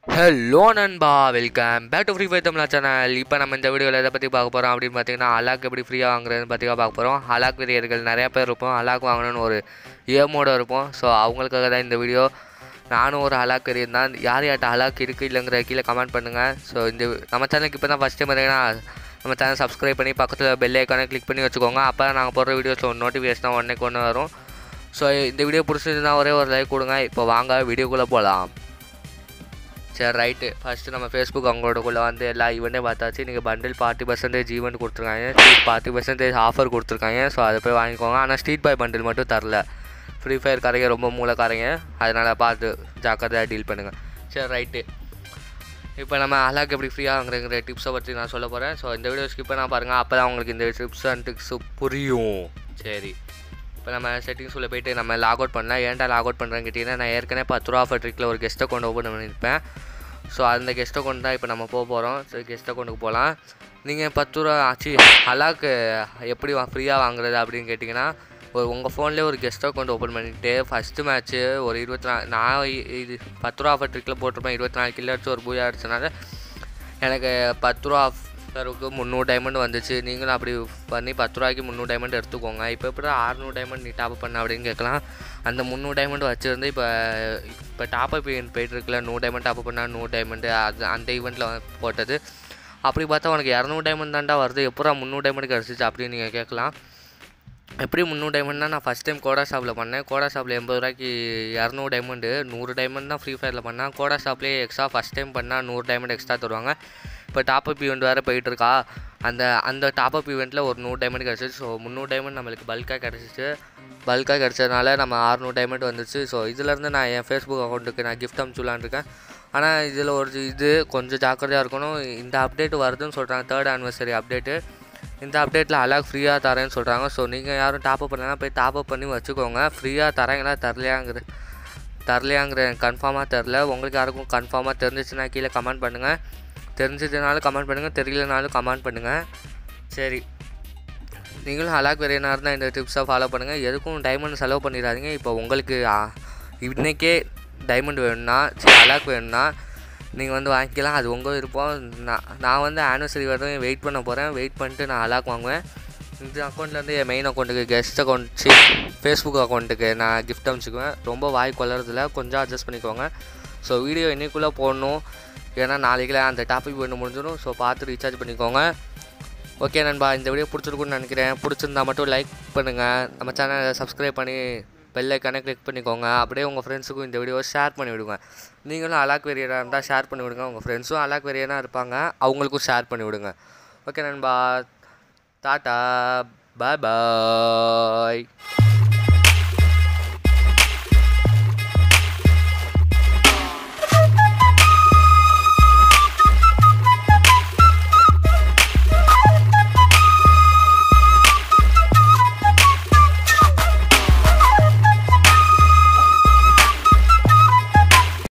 hello நண்பா welcome back to free fire Tamizha channel இப்போ நம்ம இந்த வீடியோவில் எதை பற்றி பார்க்க போகிறோம் அப்படின்னு பார்த்தீங்கன்னா அலாக் எப்படி ஃப்ரீயாக வாங்குறதுன்னு பற்றி பார்க்க போகிறோம் அலாக் வீரியர்கள் நிறையா பேர் இருப்போம் அலாக் வாங்கணும்னு ஒரு ஏமோட இருப்போம் ஸோ அவங்களுக்காக தான் இந்த வீடியோ நானும் ஒரு அலாக் வெறியன் தான் யார் யார்ட்ட அலாக் இருக்குது இல்லைங்கிற கீழே கமெண்ட் பண்ணுங்கள் ஸோ இந்த நம்ம சேனலுக்கு இப்போ தான் ஃபஸ்ட் டைம் பார்த்தீங்கன்னா நம்ம சேனல் சப்ஸ்கிரைப் பண்ணி பக்கத்தில் பெல் ஐக்கானை கிளிக் பண்ணி வச்சுக்கோங்க அப்போ நாங்கள் போடுற வீடியோஸில் நோட்டிஃபிகேஷன் உடனே கொண்டு வரும் ஸோ இந்த வீடியோ பிடிச்சிருந்தா ஒரே ஒரு லைக் கொடுங்க இப்போ வாங்க வீடியோக்குள்ளே போகலாம் சரி ரைட்டு ஃபஸ்ட்டு நம்ம ஃபேஸ்புக் அவங்களோடக்குள்ளே வந்து எல்லா ஈவெண்ட்டையும் பார்த்தாச்சு நீங்கள் பண்டில் ஃபார்ட்டி பர்சன்டேஜ் ஈவெண்ட் கொடுத்துருக்காங்க ஃபார்ட்டி பர்சன்டேஜ் ஆஃபர் கொடுத்துருக்காங்க ஸோ அதை போய் வாங்கிக்கோங்க ஆனால் ஸ்ட்ரீட் பாய் பண்டில் மட்டும் தரல ஃப்ரீ ஃபயர் காரங்க ரொம்ப மூளைக்காரங்க அதனால் பார்த்து ஜாக்கிரதையாக டீல் பண்ணுங்கள் சரி ரைட்டு இப்போ நம்ம அலாக் எப்படி ஃப்ரீயாக வாங்குறங்கிற டிப்ஸை பற்றி நான் சொல்ல போகிறேன் ஸோ இந்த வீடியோ ஸ்கிப் பண்ணால் பாருங்கள் அப்போ தான் உங்களுக்கு இந்த டிப்ஸ் அண்ட் டிப்ஸு புரியும் சரி இப்போ நம்ம செட்டிங்ஸ் உள்ள போயிட்டு நம்ம லாக் அவுட் பண்ணலாம் ஏன்டா லாக் அவுட் பண்ணுறேன்னு கேட்டிங்கன்னா நான் ஏற்கனவே பத்து ரூபா ஆஃபர் ட்ரிக்கில் ஒரு கெஸ்ட் அக்கௌண்ட் ஓப்பன் பண்ணியிருப்பேன் ஸோ அந்த கெஸ்ட் அக்கௌண்ட் தான் இப்போ நம்ம போக போகிறோம் ஸோ கெஸ்ட் அக்கௌண்ட்டுக்கு போகலாம் நீங்கள் பத்து ரூபா ஆச்சு அலாக்கு எப்படி ஃப்ரீயாக வாங்குறது அப்படின்னு கேட்டிங்கன்னா ஒரு உங்கள் ஃபோன்லேயே ஒரு கெஸ்ட் அக்கௌண்ட் ஓப்பன் பண்ணிவிட்டு ஃபஸ்ட்டு மேட்ச்சு ஒரு இருபத்தி நாலு நான் இ- இது பத்து ரூபா ஆஃபர் ட்ரிக்கில் போட்டிருப்பேன் இருபத்தி நாலு கிலோ அடிச்சு ஒரு பூயா அடிச்சனால எனக்கு பத்து ரூபா ஆஃபருக்கு முந்நூறு டைமண்ட் வந்துச்சு நீங்களும் அப்படி பண்ணி பத்து ரூபாய்க்கு முந்நூறு டைமண்ட் எடுத்துக்கோங்க இப்போ எப்படி அறுநூறு டைமண்ட் நீ டாப் பண்ண அப்படின்னு கேட்கலாம் அந்த முந்நூறு டைமண்ட் வச்சுருந்து இப்போ இப்போ டாப் அப் போயிட்டு இருக்குல்ல நூறு டைமண்ட் டாப் பண்ணால் நூறு டைமண்ட் அது அந்த ஈவெண்ட்டில் போட்டது அப்படி பார்த்தா உனக்கு இரநூறு டைமண்ட் தான்டா வருது எப்படா முந்நூறு டைமண்ட் கிடச்சிச்சு அப்படின்னு நீங்கள் கேட்கலாம் எப்படி முந்நூறு டைமண்ட்னா நான் ஃபஸ்ட் டைம் கோடா ஷாப்பில் பண்ணேன் கோடா ஷாப்பில் எண்பது ரூபாய்க்கு இரநூறு டைமண்டு நூறு டைமண்ட் தான் ஃப்ரீ ஃபயரில் பண்ணேன் கோடா ஷாப்லேயே எக்ஸ்ட்ரா ஃபஸ்ட் டைம் பண்ணால் நூறு டைமண்ட் எக்ஸ்ட்ரா தருவாங்க இப்போ டாப் அப் ஈவெண்ட் வேறு போயிட்டுருக்கா அந்த அந்த டாப் அப் ஈவெண்ட்டில் ஒரு நூறு டைமண்ட் கிடச்சிச்சு ஸோ முந்நூறு டைமண்ட் நம்மளுக்கு பல்காக கிடச்சிச்சு பல்காக கிடச்சதுனால நம்ம அறுநூறு டைமண்ட் வந்துச்சு ஸோ இதுலேருந்து நான் என் ஃபேஸ்புக் அக்கௌண்ட்டுக்கு நான் கிஃப்ட் அனுப்பிச்சுலான் இருக்கேன் ஆனால் இதில் ஒரு இது கொஞ்சம் ஜாக்கிரதையாக இருக்கணும் இந்த அப்டேட் வருதுன்னு சொல்கிறாங்க தேர்ட் ஆனிவர்சரி அப்டேட்டு இந்த அப்டேட்டில் அலாக் ஃப்ரீயாக தரேன்னு சொல்கிறாங்க ஸோ நீங்கள் யாரும் டாப் அப் பண்ணலாம் போய் டாப் அப் பண்ணி வச்சுக்கோங்க ஃப்ரீயாக தராங்களா தரலையாங்கிற தரலையாங்கிற கன்ஃபார்மாக தெரில உங்களுக்கு யாருக்கும் கன்ஃபார்மாக தெரிஞ்சிச்சுன்னா கீழே கமெண்ட் பண்ணுங்கள் தெரிஞ்சதுனாலும் கமெண்ட் பண்ணுங்கள் தெரியலனாலும் கமெண்ட் பண்ணுங்கள் சரி நீங்களும் அலாக் வெறியனாக இருந்தால் இந்த டிப்ஸை ஃபாலோ பண்ணுங்கள் எதுக்கும் டைமண்ட் செலவு பண்ணிடாதீங்க இப்போ உங்களுக்கு ஆ, இன்னைக்கே டைமண்ட் வேணும்னா சரி அலாக் வேணும்னா நீங்கள் வந்து வாங்கிக்கலாம் அது உங்கள் விருப்பம் நான் நான் வந்து ஆனிவர்சரி வரையும் வெயிட் பண்ண போகிறேன் வெயிட் பண்ணிட்டு நான் அலாக் வாங்குவேன் இந்த அக்கௌண்ட்லேருந்து என் மெயின் அக்கௌண்ட்டுக்கு கெஸ்ட் அக்கௌண்ட் சி ஃபேஸ்புக் அக்கௌண்ட்டுக்கு நான் கிஃப்ட் அனுப்பிச்சிக்குவேன் ரொம்ப வாய் கொள்ளறதில்ல கொஞ்சம் அட்ஜஸ்ட் பண்ணிக்கோங்க ஸோ வீடியோ இன்னைக்குள்ளே போடணும் ஏன்னா நாளைக்குள்ள அந்த டாபிக் ஒன்று முடிஞ்சிடும் ஸோ பார்த்து ரீசார்ஜ் பண்ணிக்கோங்க ஓகே நண்பா இந்த வீடியோ பிடிச்சிருக்குன்னு நினைக்கிறேன் பிடிச்சிருந்தா மட்டும் லைக் பண்ணுங்கள் நம்ம சேனலை சப்ஸ்கிரைப் பண்ணி பெல் ஐக்கானே கிளிக் பண்ணிக்கோங்க அப்படியே உங்கள் ஃப்ரெண்ட்ஸுக்கும் இந்த வீடியோவை ஷேர் பண்ணி விடுங்க நீங்களும் அலாக் வெறியனாக இருந்தால் ஷேர் பண்ணி விடுங்க உங்கள் ஃப்ரெண்ட்ஸும் அலாக் வெறியனாக இருப்பாங்க அவங்களுக்கும் ஷேர் பண்ணி விடுங்க ஓகே நண்பா டாட்டா பாய் பாய்